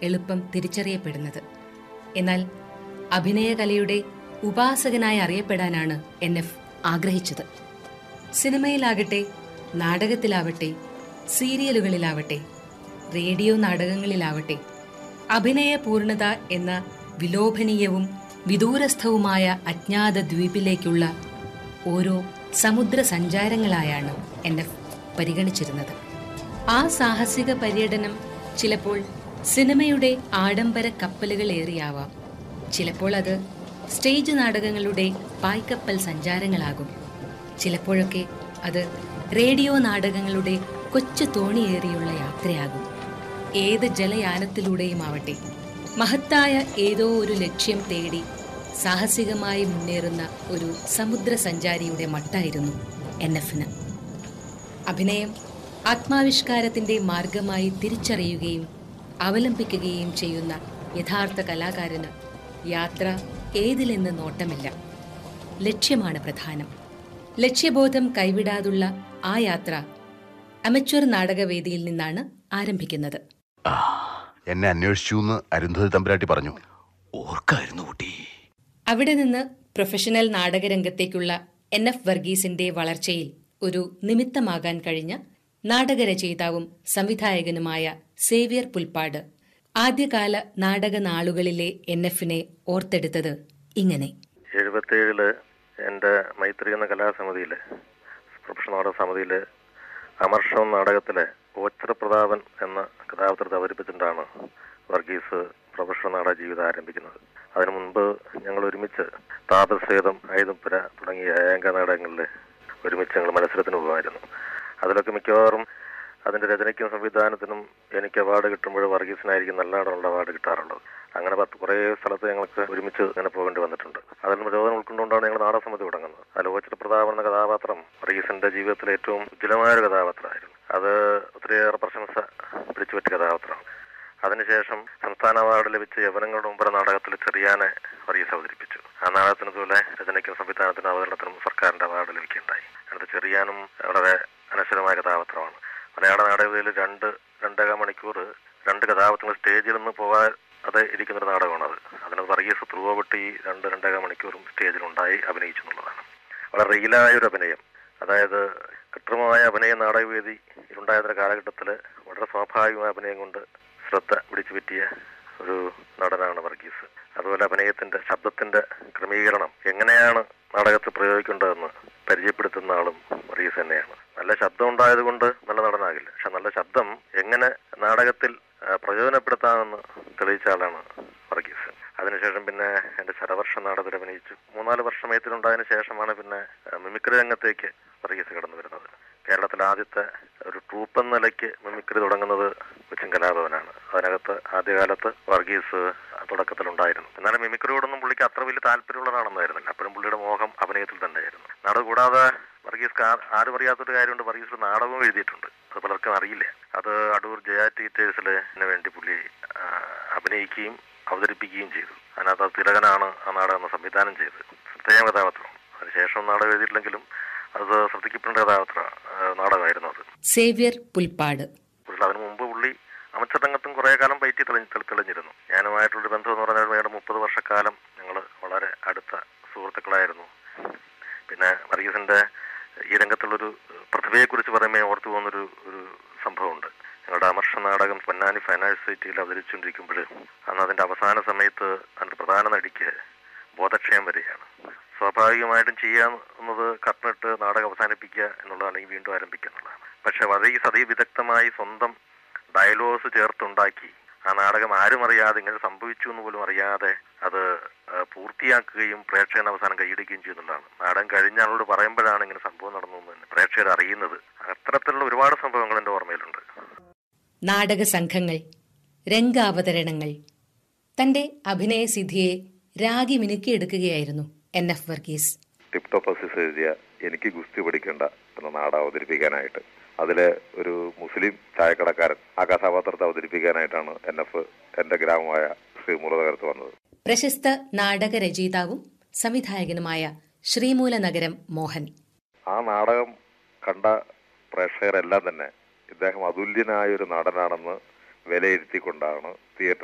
എളുപ്പം തിരിച്ചറിയപ്പെടുന്നത് എന്നാൽ അഭിനയകലയുടെ ഉപാസകനായി അറിയപ്പെടാനാണ് N F ആഗ്രഹിച്ചത് സിനിമയിലാകട്ടെ നാടകത്തിലാവട്ടെ സീരിയലുകളിലാവട്ടെ റേഡിയോ നാടകങ്ങളിലാവട്ടെ അഭിനയ പൂർണ്ണത എന്ന വിലോഭനീയവും വിദൂരസ്ഥവുമായ അജ്ഞാത ദ്വീപിലേക്കുള്ള ഓരോ സമുദ്ര സഞ്ചാരങ്ങളായാണ് എൻ എഫ് പരിഗണിച്ചിരുന്നത് ആ സാഹസിക പര്യടനം ചിലപ്പോൾ സിനിമയുടെ ആഡംബര കപ്പലുകളേറിയാവാം ചിലപ്പോൾ അത് സ്റ്റേജ് നാടകങ്ങളുടെ പായ്ക്കപ്പൽ സഞ്ചാരങ്ങളാകും ചിലപ്പോഴൊക്കെ അത് റേഡിയോ നാടകങ്ങളുടെ കൊച്ചു തോണിയേറിയുള്ള യാത്രയാകും ഏത് ജലയാനത്തിലൂടെയും ആവട്ടെ മഹത്തായ ഏതോ ഒരു ലക്ഷ്യം തേടി സാഹസികമായി മുന്നേറുന്ന ഒരു സമുദ്ര സഞ്ചാരിയുടെ മട്ടായിരുന്നു എൻ എഫിന് അഭിനയം ആത്മാവിഷ്കാരത്തിന്റെ മാർഗമായി തിരിച്ചറിയുകയും അവലംബിക്കുകയും ചെയ്യുന്ന യഥാർത്ഥ കലാകാരന് യാത്ര ഏതിലെന്ന് നോട്ടമില്ല ലക്ഷ്യമാണ് പ്രധാനം ലക്ഷ്യബോധം കൈവിടാതുള്ള ആ യാത്ര അമച്വർ നാടകവേദിയിൽ നിന്നാണ് ആരംഭിക്കുന്നത് എന്നെ അന്വേഷിച്ചു എന്ന് അരുന്ധതി തമ്പുരാട്ടി പറഞ്ഞു ഓർക്കായിരുന്നു കുട്ടി അവിടെ നിന്ന് പ്രൊഫഷണൽ നാടകരംഗത്തേക്കുള്ള എൻ എഫ് വർഗീസിന്റെ വളർച്ചയിൽ ഒരു നിമിത്തമാകാൻ കഴിഞ്ഞ നാടകരചയിതാവും സംവിധായകനുമായ സേവ്യർ പുൽപ്പാട് ആദ്യകാല നാടക നാളുകളിലെ എൻ എഫിനെ ഓർത്തെടുത്തത് ഇങ്ങനെ എഴുപത്തേഴില് എൻ്റെ മൈത്രി എന്ന കലാസമിതിയിൽ പ്രൊഫഷണൽ നാടക സമിതിയിൽ അമർഷം നാടകത്തിലെ ഓച്ചറ പ്രതാപൻ എന്ന കഥാപാത്രത്തെ അവതരിപ്പിച്ചിട്ടാണ് വർഗീസ് പ്രൊഫഷണൽ നാടക ജീവിതം ആരംഭിക്കുന്നത് അതിനു മുൻപ് ഞങ്ങൾ ഒരുമിച്ച് താപസേതം ഐതുപ്പുര തുടങ്ങിയ ഏക നാടകങ്ങളിൽ ഒരുമിച്ച് ഞങ്ങൾ മത്സരത്തിന് പോകുമായിരുന്നു അതിലൊക്കെ മിക്കവാറും അതിന്റെ രചനയ്ക്കും സംവിധാനത്തിനും എനിക്ക് അവാർഡ് കിട്ടുമ്പോൾ വർഗീസിനായിരിക്കും നല്ല നടനുള്ള അവാർഡ് കിട്ടാറുള്ളത് അങ്ങനെ പത്ത് കുറേ സ്ഥലത്ത് ഞങ്ങൾക്ക് ഒരുമിച്ച് ഇങ്ങനെ പോകേണ്ടി വന്നിട്ടുണ്ട് അതിൽ പ്രചോദനം ഉൾക്കൊണ്ടുകൊണ്ടാണ് ഞങ്ങൾ നാടകസമിതി തുടങ്ങുന്നത് അതിൽ ഓച്ചിട്ട് പ്രതാപൻ എന്ന കഥാപാത്രം വർഗീസിന്റെ ജീവിതത്തിലെ ഏറ്റവും ഉജ്ജ്വലമായ ഒരു കഥാപാത്രമായിരുന്നു അത് ഒത്തിരിയേറെ പ്രശംസ പിടിച്ചുപറ്റിയ കഥാപാത്രമാണ് അതിനുശേഷം സംസ്ഥാന അവാർഡ് ലഭിച്ച യവനങ്ങളുടെ മുമ്പ് നാടകത്തിൽ ചെറിയാനെ വർഗീസ് അവതരിപ്പിച്ചു ആ നാടകത്തിന് ഇതുപോലെ രചനയ്ക്കും സംവിധാനത്തിനും അവതരണത്തിനും സർക്കാരിന്റെ അവാർഡ് ലഭിക്കുകയുണ്ടായി അടുത്ത ചെറിയാനും വളരെ അനശ്വരമായ കഥാപാത്രമാണ് മലയാള നാടകത്തിൽ രണ്ട് രണ്ടര മണിക്കൂർ രണ്ട് കഥാപാത്രങ്ങൾ സ്റ്റേജിൽ നിന്ന് പോകാതെ ഇരിക്കുന്ന ഒരു നാടകമാണത് അതിന് വർഗീസ് ത്രൂവട്ട് ഈ രണ്ട് രണ്ടര മണിക്കൂറും സ്റ്റേജിലുണ്ടായി അഭിനയിച്ചു എന്നുള്ളതാണ് വളരെ റിയലായ ഒരു അഭിനയം അതായത് കൃത്രിമമായ അഭിനയ നാടകവേദി ഉണ്ടായിരുന്ന കാലഘട്ടത്തിൽ വളരെ സ്വാഭാവികമായ അഭിനയം കൊണ്ട് ശ്രദ്ധ പിടിച്ചു പറ്റിയ ഒരു നടനാണ് വർഗീസ് അതുപോലെ അഭിനയത്തിന്റെ ശബ്ദത്തിന്റെ ക്രമീകരണം എങ്ങനെയാണ് നാടകത്തിൽ പ്രയോഗിക്കേണ്ടതെന്ന് പരിചയപ്പെടുത്തുന്ന ആളും വർഗീസ് തന്നെയാണ് നല്ല ശബ്ദം ഉണ്ടായത് കൊണ്ട് നല്ല നടനാകില്ല പക്ഷെ നല്ല ശബ്ദം എങ്ങനെ നാടകത്തിൽ ആ, പ്രയോജനപ്പെടുത്താമെന്ന് തെളിയിച്ച ആളാണ് വർഗീസ് അതിനുശേഷം പിന്നെ എന്റെ ശരവർഷ നാടകത്തിൽ അഭിനയിച്ചു മൂന്നാല് വർഷം എത്തിലുണ്ടായതിനു ശേഷമാണ് പിന്നെ ആ, മിമിക്രി രംഗത്തേക്ക് വർഗീസ് കടന്നു വരുന്നത് കേരളത്തിലെ ആദ്യത്തെ ഒരു ട്രൂപ്പ് എന്ന നിലയ്ക്ക് മിമിക്രി തുടങ്ങുന്നത് കൊച്ചിൻ കലാഭവനാണ് അതിനകത്ത് ആദ്യകാലത്ത് വർഗീസ് തുടക്കത്തിലുണ്ടായിരുന്നു എന്നാലും മിമിക്രിയോടൊന്നും പുള്ളിക്ക് അത്ര വലിയ താല്പര്യമുള്ള ഒരാളൊന്നായിരുന്നില്ല അപ്പോഴും പുള്ളിയുടെ മോഹം അഭിനയത്തിൽ തന്നെയായിരുന്നു നാടകം കൂടാതെ വർഗീസ് ആ- ആരും അറിയാത്തൊരു കാര്യമുണ്ട് വർഗീസ് ഒരു നാടകവും എഴുതിയിട്ടുണ്ട് അത് പലർക്കും അറിയില്ല അത് അടൂർ ജയ ടീച്ചേഴ്സിന് വേണ്ടി പുള്ളി ആ, അഭിനയിക്കുകയും അവതരിപ്പിക്കുകയും ചെയ്തു അതിനകത്ത് തിലകനാണ് ആ നാടകം സംവിധാനം ചെയ്തത് പ്രത്യേക കഥാപാത്രമാണ് അതിനുശേഷം നാടകം എഴുതിയിട്ടില്ലെങ്കിലും അത് ശ്രദ്ധിക്കപ്പെടേണ്ട കഥാപാത്ര ആ, നാടകമായിരുന്നു അത് സേവ്യർ പുൽപ്പാട് പുള്ളി അതിനു മുമ്പ് പുള്ളി അമച്ചർ രംഗത്തും കുറെ കാലം പയറ്റി തെളിഞ്ഞ് തെളി- തെളിഞ്ഞിരുന്നു ഞാനുമായിട്ടുള്ളൊരു ബന്ധം എന്ന് പറഞ്ഞാൽ വേണ്ട മുപ്പത് വർഷക്കാലം ഞങ്ങൾ വളരെ അടുത്ത സുഹൃത്തുക്കളായിരുന്നു പിന്നെ വർഗീസിന്റെ ഈ രംഗത്തുള്ളൊരു പ്രതിഭയെക്കുറിച്ച് പറയുമ്പോൾ ഓർത്തു പോകുന്നൊരു ഒരു സംഭവമുണ്ട് ഞങ്ങളുടെ അമർഷ നാടകം പൊന്നാനി ഫൈനാൻസ് സൊസൈറ്റിയിൽ അവതരിച്ചുകൊണ്ടിരിക്കുമ്പോൾ അന്ന് അതിന്റെ അവസാന സമയത്ത് അതിന്റെ പ്രധാന നടിക്ക് ബോധക്ഷയം വരികയാണ് സ്വാഭാവികമായിട്ടും ചെയ്യാവുന്നത് കർട്ടനിട്ട് നാടകം അവസാനിപ്പിക്കുക എന്നുള്ളത് അല്ലെങ്കിൽ വീണ്ടും ആരംഭിക്കുക എന്നുള്ളതാണ് പക്ഷെ വർഗീസ് അതിവിദഗ്ധമായി സ്വന്തം ഡയലോഗ്സ് ചേർത്തുണ്ടാക്കി ആ നാടകം ആരും അറിയാതെ ഇങ്ങനെ സംഭവിച്ചു എന്ന് പോലും അറിയാതെ അത് ആ, പൂർത്തിയാക്കുകയും പ്രേക്ഷകൻ അവസാനം കൈയടിക്കുകയും ചെയ്യുന്നുള്ളതാണ് നാടകം കഴിഞ്ഞ ആളോട് പറയുമ്പോഴാണ് ഇങ്ങനെ സംഭവം നടന്നു എന്ന് തന്നെ പ്രേക്ഷകർ അറിയുന്നത് അത്തരത്തിലുള്ള ഒരുപാട് സംഭവങ്ങൾ എൻ്റെ ഓർമ്മയിലുണ്ട് നാടക സംഘങ്ങൾ രംഗാവതരണങ്ങൾ തന്റെ അഭിനയസിദ്ധിയെ രാഗി മിനുക്കിയെടുക്കുകയായിരുന്നു N F Varghese tip top Azeez എഴുതിയ എനിക്ക് ഗുസ്തി പഠിക്കേണ്ട എന്ന നാടകം അവതരിപ്പിക്കാനായിട്ട് അതിലെ ഒരു മുസ്ലിം ചായക്കടക്കാരൻ ആ കഥാപാത്രത്തെ അവതരിപ്പിക്കാനായിട്ടാണ് എൻ എഫ് എന്റെ ഗ്രാമമായ ശ്രീമുറതകരത്ത് വന്നത് പ്രശസ്ത നാടക രചയിതാവും സംവിധായകനുമായ ശ്രീമൂലനഗരം മോഹൻ ആ നാടകം കണ്ട പ്രേക്ഷകരെല്ലാം തന്നെ ഇദ്ദേഹം അതുല്യനായ ഒരു നടനാണെന്ന് വിലയിരുത്തിക്കൊണ്ടാണ് തിയേറ്റർ